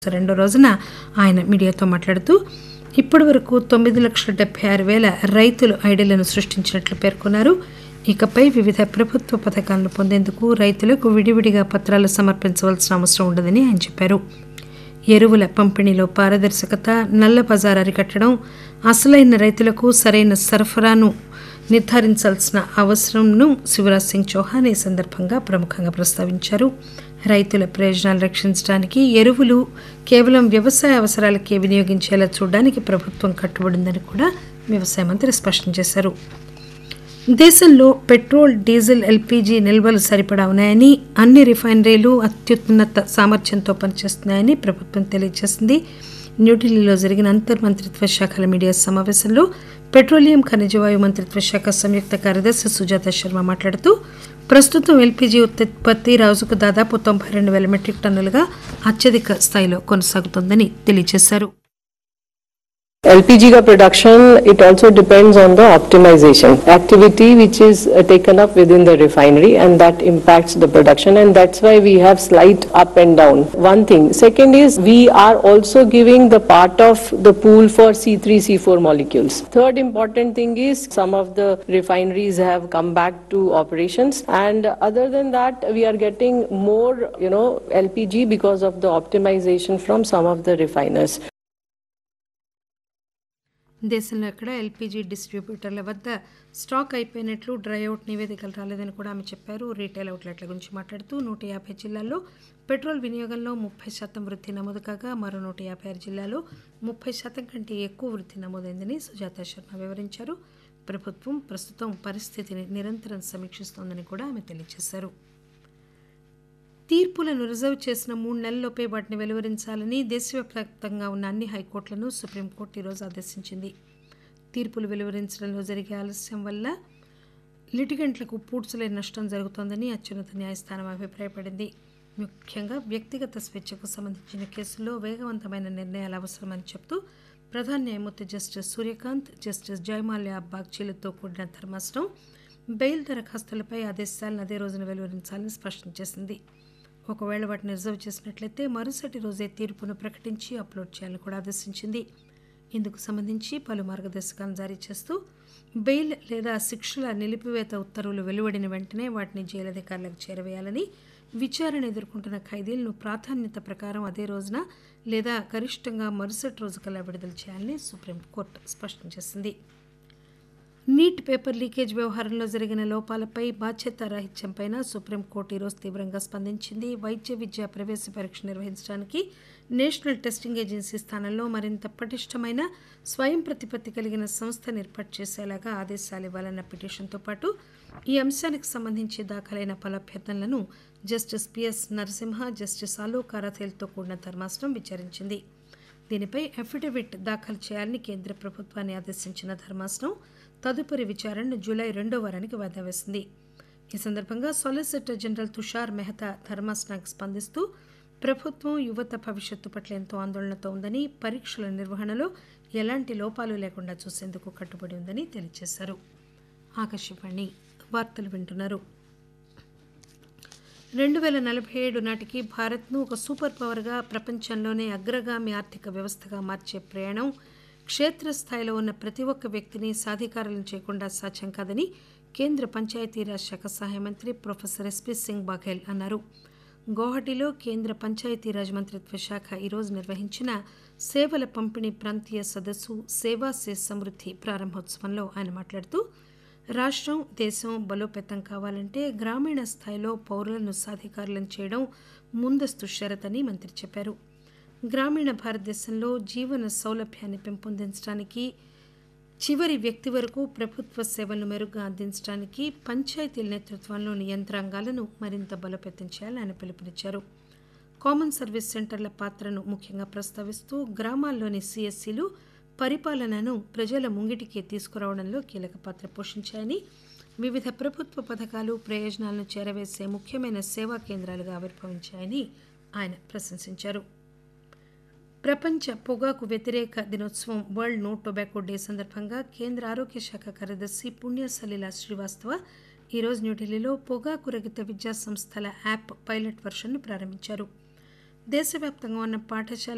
రెండో రోజున ఆయన మీడియాతో మాట్లాడుతూ ఇప్పటి వరకు తొమ్మిది లక్షల డెబ్బై ఆరు వేల రైతులు ఐడీలను సృష్టించినట్లు పేర్కొన్నారు ఇకపై వివిధ ప్రభుత్వ పథకాలను పొందేందుకు రైతులకు విడివిడిగా పత్రాలు సమర్పించవలసిన అవసరం ఉండదని ఆయన చెప్పారు ఎరువుల పంపిణీలో పారదర్శకత నల్ల బజార్ అరికట్టడం అసలైన రైతులకు సరైన సరఫరాను నిర్ధారించాల్సిన అవసరంను శివరాజ్ సింగ్ చౌహాన్ ఈ సందర్భంగా ప్రముఖంగా ప్రస్తావించారు రైతుల ప్రయోజనాలు రక్షించడానికి ఎరువులు కేవలం వ్యవసాయ అవసరాలకే వినియోగించేలా చూడడానికి ప్రభుత్వం కట్టుబడిందని కూడా వ్యవసాయ మంత్రి స్పష్టం చేశారు దేశంలో పెట్రోల్ డీజిల్ ఎల్పీజీ నిల్వలు సరిపడా ఉన్నాయని అన్ని రిఫైనరీలు అత్యున్నత సామర్థ్యంతో పనిచేస్తున్నాయని ప్రభుత్వం తెలియజేసింది న్యూఢిల్లీలో జరిగిన అంతర్ మంత్రిత్వ శాఖల మీడియా సమావేశంలో పెట్రోలియం ఖనిజవాయు మంత్రిత్వ శాఖ సంయుక్త కార్యదర్శి సుజాత శర్మ మాట్లాడుతూ ప్రస్తుతం ఎల్పీజీ ఉత్పత్తి రోజుకు దాదాపు తొంభై రెండు వేల మెట్రిక్ టన్నులుగా అత్యధిక స్థాయిలో కొనసాగుతోందని తెలియజేశారు LPG ka production, it also depends on the optimization activity which is uh, taken up within the refinery and that impacts the production and that's why we have slight up and down. One thing. Second is we are also giving the part of the pool for C3, C4 molecules. Third important thing is some of the refineries have come back to operations and other than that we are getting more, you know, LPG because of the optimization from some of the refiners. దేశంలో ఎక్కడ LPG డిస్ట్రిబ్యూటర్ల వద్ద stock అయిపోయినట్లు dry out నివేదికలు రాలేదని కూడా ఆమె చెప్పారు retail అవుట్లెట్ల గురించి మాట్లాడుతూ నూట యాభై జిల్లాల్లో పెట్రోల్ వినియోగంలో ముప్పై శాతం వృద్ధి నమోదు కాగా మరో నూట యాభై ఆరు జిల్లాలో ముప్పై శాతం కంటే ఎక్కువ వృద్ధి నమోదైందని సుజాత శర్మ వివరించారు ప్రభుత్వం ప్రస్తుతం పరిస్థితిని నిరంతరం సమీక్షిస్తోందని కూడా ఆమె తెలియజేశారు తీర్పులను రిజర్వ్ చేసిన మూడు నెలల్లోపే వాటిని వెలువరించాలని దేశవ్యాప్తంగా ఉన్న అన్ని హైకోర్టులను సుప్రీంకోర్టు ఈరోజు ఆదేశించింది తీర్పులు వెలువరించడంలో జరిగే ఆలస్యం వల్ల లిటిగెంట్లకు పూడ్చలేని నష్టం జరుగుతోందని అత్యున్నత న్యాయస్థానం అభిప్రాయపడింది ముఖ్యంగా వ్యక్తిగత స్వేచ్ఛకు సంబంధించిన కేసుల్లో వేగవంతమైన నిర్ణయాలు అవసరమని చెప్తూ ప్రధాన న్యాయమూర్తి జస్టిస్ సూర్యకాంత్ జస్టిస్ జయమాల్యా బాగ్చీలతో కూడిన ధర్మాసనం బెయిల్ దరఖాస్తులపై ఆదేశాలను అదే రోజున వెలువరించాలని స్పష్టం చేసింది ఒకవేళ వాటిని రిజర్వ్ చేసినట్లయితే మరుసటి రోజే తీర్పును ప్రకటించి అప్లోడ్ చేయాలని కూడా ఆదేశించింది ఇందుకు సంబంధించి పలు మార్గదర్శకాలను జారీ చేస్తూ బెయిల్ లేదా శిక్షల నిలిపివేత ఉత్తర్వులు వెలువడిన వెంటనే వాటిని జైలు అధికారులకు చేరవేయాలని విచారణ ఎదుర్కొంటున్న ఖైదీలను ప్రాధాన్యత ప్రకారం అదే రోజున లేదా గరిష్టంగా మరుసటి రోజు కల్లా విడుదల చేయాలని సుప్రీంకోర్టు స్పష్టం చేసింది నీట్ పేపర్ లీకేజ్ వ్యవహారంలో జరిగిన లోపాలపై బాధ్యత రాహిత్యంపై సుప్రీంకోర్టు ఈరోజు తీవ్రంగా స్పందించింది వైద్య విద్యా ప్రవేశ పరీక్ష నిర్వహించడానికి నేషనల్ టెస్టింగ్ ఏజెన్సీ స్థానంలో మరింత పటిష్టమైన స్వయం ప్రతిపత్తి కలిగిన సంస్థను ఏర్పాటు చేసేలాగా ఆదేశాలు ఇవ్వాలన్న పిటిషన్తో పాటు ఈ అంశానికి సంబంధించి దాఖలైన పలు అభ్యర్థనలను justice P S Narasimha justice Alok అరథేల్తో కూడిన ధర్మాసనం విచారించింది దీనిపై అఫిడవిట్ దాఖలు చేయాలని కేంద్ర ప్రభుత్వాన్ని ఆదేశించిన ధర్మాసనం తదుపరి విచారణను జూలై రెండో వారానికి వాయిదా వేసింది ఈ సందర్భంగా సాలిసిటర్ జనరల్ తుషార్ మెహతా ధర్మాసనానికి స్పందిస్తూ ప్రభుత్వం యువత భవిష్యత్తు పట్ల ఎంతో ఆందోళనతో ఉందని పరీక్షల నిర్వహణలో ఎలాంటి లోపాలు లేకుండా చూసేందుకు కట్టుబడి ఉందని తెలియజేశారు ఆకాశవాణి వార్తలు వింటున్నారు రెండు వేల నలభై ఏడు నాటికి భారత్ను ఒక సూపర్ పవర్గా ప్రపంచంలోనే అగ్రగామి ఆర్థిక వ్యవస్థగా మార్చే ప్రయాణం క్షేత్రస్థాయిలో ఉన్న ప్రతి ఒక్క వ్యక్తిని సాధికారులను చేయకుండా సాధ్యం కాదని కేంద్ర పంచాయతీరాజ్ శాఖ సహాయ మంత్రి ప్రొఫెసర్ ఎస్పీ సింగ్ బాఘెల్ అన్నారు గౌహటిలో కేంద్ర పంచాయతీరాజ్ మంత్రిత్వ శాఖ ఈరోజు నిర్వహించిన సేవల పంపిణీ ప్రాంతీయ సదస్సు సేవా సే సమృద్ధి ప్రారంభోత్సవంలో ఆయన మాట్లాడుతూ రాష్ట్రం దేశం బలోపేతం కావాలంటే గ్రామీణ స్థాయిలో పౌరులను సాధికారులను చేయడం ముందస్తు షరతని మంత్రి చెప్పారు గ్రామీణ భారతదేశంలో జీవన సౌలభ్యాన్ని పెంపొందించడానికి చివరి వ్యక్తి వరకు ప్రభుత్వ సేవలను మెరుగ్గా అందించడానికి పంచాయతీల నేతృత్వంలోని యంత్రాంగాలను మరింత బలోపేతం చేయాలని ఆయన పిలుపునిచ్చారు కామన్ సర్వీస్ సెంటర్ల పాత్రను ముఖ్యంగా ప్రస్తావిస్తూ గ్రామాల్లోని సిఎస్సీలు పరిపాలనను ప్రజల ముంగిటికి తీసుకురావడంలో కీలక పాత్ర పోషించాయని వివిధ ప్రభుత్వ పథకాలు ప్రయోజనాలను చేరవేసే ముఖ్యమైన సేవా కేంద్రాలుగా ఆవిర్భవించాయని ఆయన ప్రశంసించారు ప్రపంచ పొగాకు వ్యతిరేక దినోత్సవం వరల్డ్ నో టొబాకో డే సందర్భంగా కేంద్ర ఆరోగ్య శాఖ కార్యదర్శి పుణ్య సలీల శ్రీవాస్తవ ఈరోజు న్యూఢిల్లీలో పొగాకు రహిత విద్యా సంస్థల యాప్ పైలట్ వర్షన్ను ప్రారంభించారు దేశవ్యాప్తంగా ఉన్న పాఠశాల